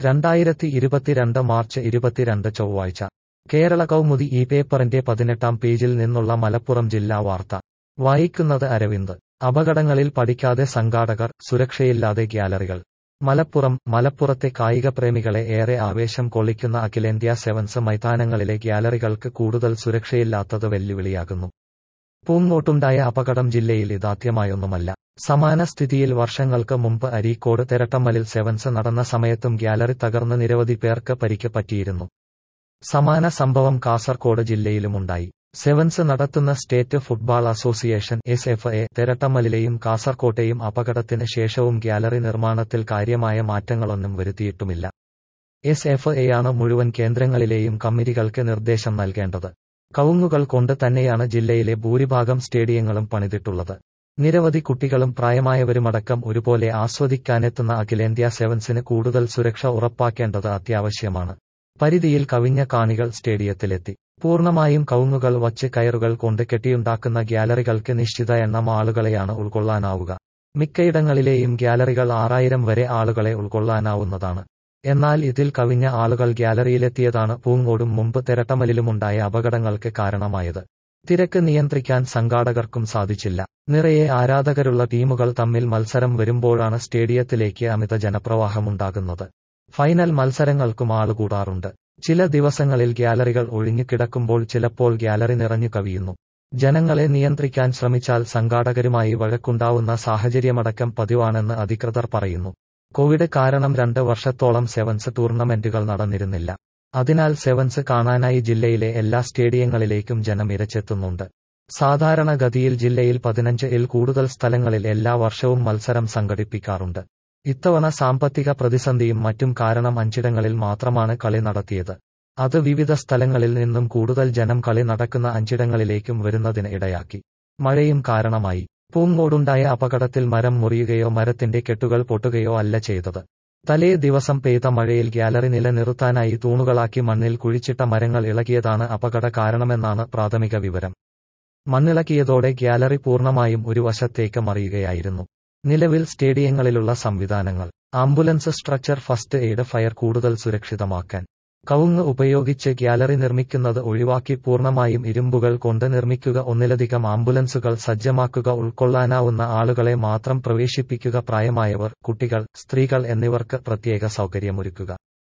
രണ്ടായിരത്തി ഇരുപത്തിരണ്ട് മാർച്ച് ഇരുപത്തിരണ്ട് ചൊവ്വാഴ്ച കേരള കൗമുദി ഈ പേപ്പറിന്റെ പതിനെട്ടാം പേജിൽ നിന്നുള്ള മലപ്പുറം ജില്ലാ വാർത്ത വായിക്കുന്നത് അരവിന്ദ് അപകടങ്ങളിൽ പഠിക്കാതെ സംഘാടകർ സുരക്ഷയില്ലാതെ ഗ്യാലറികൾ മലപ്പുറം മലപ്പുറത്തെ കായിക പ്രേമികളെ ഏറെ ആവേശം കൊള്ളിക്കുന്ന അഖിലേന്ത്യാ സെവൻസ് മൈതാനങ്ങളിലെ ഗ്യാലറികൾക്ക് കൂടുതൽ സുരക്ഷയില്ലാത്തത് വെല്ലുവിളിയാകുന്നു പൂങ്ങോട്ടുണ്ടായ അപകടം ജില്ലയിൽ ഇതാദ്യമായൊന്നുമല്ല സമാന സ്ഥിതിയിൽ വർഷങ്ങൾക്ക് മുമ്പ് അരീക്കോട് തെരട്ടമ്മലിൽ സെവൻസ് നടന്ന സമയത്തും ഗ്യാലറി തകർന്ന് നിരവധി പേർക്ക് പരിക്ക് പറ്റിയിരുന്നു സമാന സംഭവം കാസർകോട് ജില്ലയിലുമുണ്ടായി സെവൻസ് നടത്തുന്ന state football association S F A തെരട്ടമ്മലിലെയും കാസർകോട്ടെയും അപകടത്തിന് ശേഷവും ഗ്യാലറി നിർമ്മാണത്തിൽ കാര്യമായ മാറ്റങ്ങളൊന്നും വരുത്തിയിട്ടുമില്ല എസ് എഫ് എയാണ് മുഴുവൻ കേന്ദ്രങ്ങളിലെയും കമ്മിറ്റികൾക്ക് നിർദ്ദേശം നൽകേണ്ടത് കവുങ്ങുകൾ കൊണ്ട് തന്നെയാണ് ജില്ലയിലെ ഭൂരിഭാഗം സ്റ്റേഡിയങ്ങളും പണിതിട്ടുള്ളത് നിരവധി കുട്ടികളും പ്രായമായവരുമടക്കം ഒരുപോലെ ആസ്വദിക്കാനെത്തുന്ന അഖിലേന്ത്യാ സെവൻസിന് കൂടുതൽ സുരക്ഷ ഉറപ്പാക്കേണ്ടത് അത്യാവശ്യമാണ് പരിധിയിൽ കവിഞ്ഞ കാണികൾ സ്റ്റേഡിയത്തിലെത്തി പൂർണ്ണമായും കവുങ്ങുകൾ വച്ച് കയറുകൾ കൊണ്ട് കെട്ടിയുണ്ടാക്കുന്ന ഗ്യാലറികൾക്ക് നിശ്ചിത എണ്ണം ആളുകളെയാണ് ഉൾക്കൊള്ളാനാവുക മിക്കയിടങ്ങളിലെയും ഗ്യാലറികൾ ആറായിരം വരെ ആളുകളെ ഉൾക്കൊള്ളാനാവുന്നതാണ് എന്നാൽ ഇതിൽ കവിഞ്ഞ ആളുകൾ ഗ്യാലറിയിലെത്തിയതാണ് പൂങ്ങോടും മുമ്പ് തെരട്ടമലിലുമുണ്ടായ അപകടങ്ങൾക്ക് കാരണമായത് തിരക്ക് നിയന്ത്രിക്കാൻ സംഘാടകർക്കും സാധിച്ചില്ല നിറയെ ആരാധകരുള്ള ടീമുകൾ തമ്മിൽ മത്സരം വരുമ്പോഴാണ് സ്റ്റേഡിയത്തിലേക്ക് അമിത ജനപ്രവാഹമുണ്ടാകുന്നത് ഫൈനൽ മത്സരങ്ങൾക്കും ആളുകൂടാറുണ്ട് ചില ദിവസങ്ങളിൽ ഗ്യാലറികൾ ഒഴിഞ്ഞു കിടക്കുമ്പോൾ ചിലപ്പോൾ ഗ്യാലറി നിറഞ്ഞു കവിയുന്നു ജനങ്ങളെ നിയന്ത്രിക്കാൻ ശ്രമിച്ചാൽ സംഘാടകരുമായി വഴക്കുണ്ടാവുന്ന സാഹചര്യമടക്കം പതിവാണെന്ന് അധികൃതർ പറയുന്നു കോവിഡ് കാരണം രണ്ട് വർഷത്തോളം സെവൻസ് ടൂർണമെന്റുകൾ നടന്നിരുന്നില്ല അതിനാൽ സെവൻസ് കാണാനായി ജില്ലയിലെ എല്ലാ സ്റ്റേഡിയങ്ങളിലേക്കും ജനം ഇരച്ചെത്തുന്നുണ്ട് സാധാരണഗതിയിൽ ജില്ലയിൽ പതിനഞ്ച് ഇൽ കൂടുതൽ സ്ഥലങ്ങളിൽ എല്ലാ വർഷവും മത്സരം സംഘടിപ്പിക്കാറുണ്ട് ഇത്തവണ സാമ്പത്തിക പ്രതിസന്ധിയും മറ്റും കാരണം അഞ്ചിടങ്ങളിൽ മാത്രമാണ് കളി നടത്തിയത് അത് വിവിധ സ്ഥലങ്ങളിൽ നിന്നും കൂടുതൽ ജനം കളി നടക്കുന്ന അഞ്ചിടങ്ങളിലേക്കും വരുന്നതിന് ഇടയാക്കി മഴയും കാരണമായി പൂങ്ങോടുണ്ടായ അപകടത്തിൽ മരം മുറിയുകയോ മരത്തിന്റെ കെട്ടുകൾ പൊട്ടുകയോ അല്ല ചെയ്തത് തലേ ദിവസം പെയ്ത മഴയിൽ ഗ്യാലറി നിലനിർത്താനായി തൂണുകളാക്കി മണ്ണിൽ കുഴിച്ചിട്ട മരങ്ങൾ ഇളകിയതാണ് അപകട കാരണമെന്നാണ് പ്രാഥമിക വിവരം മണ്ണിളക്കിയതോടെ ഗ്യാലറി പൂർണ്ണമായും ഒരു വശത്തേക്ക് മറിയുകയായിരുന്നു നിലവിൽ സ്റ്റേഡിയങ്ങളിലുള്ള സംവിധാനങ്ങൾ ambulance stretcher first aid fire കൂടുതൽ സുരക്ഷിതമാക്കാൻ കവുങ്ങ് ഉപയോഗിച്ച് ഗ്യാലറി നിർമ്മിക്കുന്നത് ഒഴിവാക്കി പൂർണ്ണമായും ഇരുമ്പുകൾ കൊണ്ട് നിർമ്മിക്കുക ഒന്നിലധികം ആംബുലൻസുകൾ സജ്ജമാക്കുക ഉൾക്കൊള്ളാനാവുന്ന ആളുകളെ മാത്രം പ്രവേശിപ്പിക്കുക പ്രായമായവർ കുട്ടികൾ സ്ത്രീകൾ എന്നിവർക്ക് പ്രത്യേക സൗകര്യമൊരുക്കുക